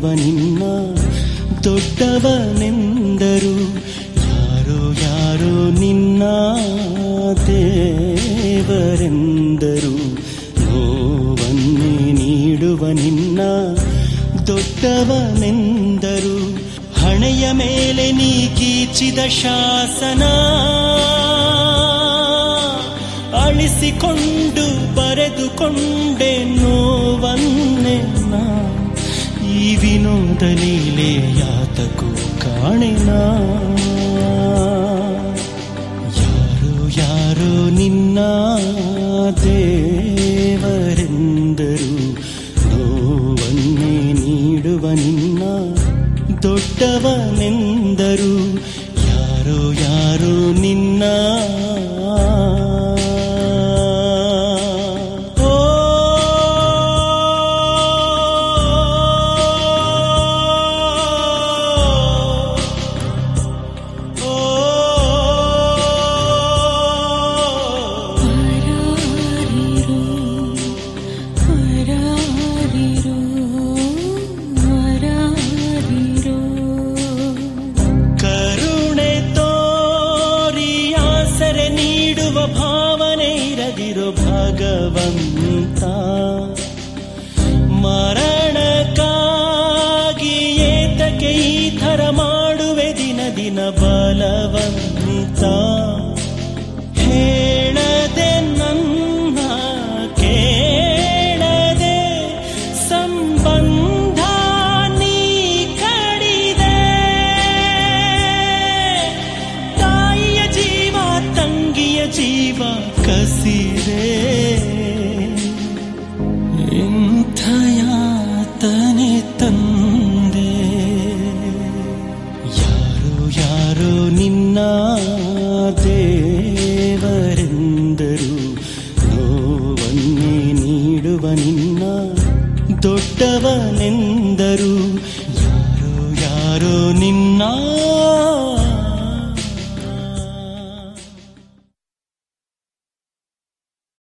ನಿನ್ನ ದೊಡ್ಡವನೆಂದರು ಯಾರೋ ಯಾರೋ ನಿನ್ನ ದೇವರೆಂದರು ನೋವನ್ನೇ ನೀಡುವ ನಿನ್ನ ದೊಡ್ಡವನೆಂದರು ಹಣೆಯ ಮೇಲೆ ನೀ ಗೀಚಿದ ಶಾಸನ ಅಳಿಸಿಕೊಂಡು ಬರೆದುಕೊಂಡೆ ನೋವನ್ನೆ ನಾ ಈ ವಿನೋದ ಲೀಲೆ ಯಾತಕು ಕಾಣೆನ ಯಾರೋ ಯಾರೋ ನಿನ್ನ ದೇವರೆಂದರು ನೋವನ್ನೇ ನೀಡುವ ನಿನ್ನ ದೊಡ್ಡವನೆಂದರು ಯಾರೋ ಯಾರೋ ನಿನ್ನ ಓ ಕರುಣೆ ತೋರಿ ಆಸರೆ ನೀಡುವ ಭಾವನೆ ಇರದಿರೋ ಭಗವಂತ ಮರಣಕ್ಕಾಗಿ ಏತಕ್ಕೆ ಈ ಥರ ಮಾಡುವೆ ದಿನ ದಿನ ಬಲವಂತ ಹೇಳದೆ ನನ್ನ ಕೇಳದೆ ಸಂಬಂಧ ನೀ ಕಡಿದೆ ತಾಯಿಯ ಜೀವ ತಂಗಿಯ ಜೀವ ಕಸಿದೆ ಇಂಥ ಯಾತನೆ ತಂದೆ ಯಾರೋ ಯಾರೋ ನಿನ್ನ ದೇವರೆಂದರು ನೋವನ್ನೇ ನೀಡುವ ನಿನ್ನ ದೊಡ್ಡವನೆಂದರು ಯಾರೋ ಯಾರೋ ನಿನ್ನ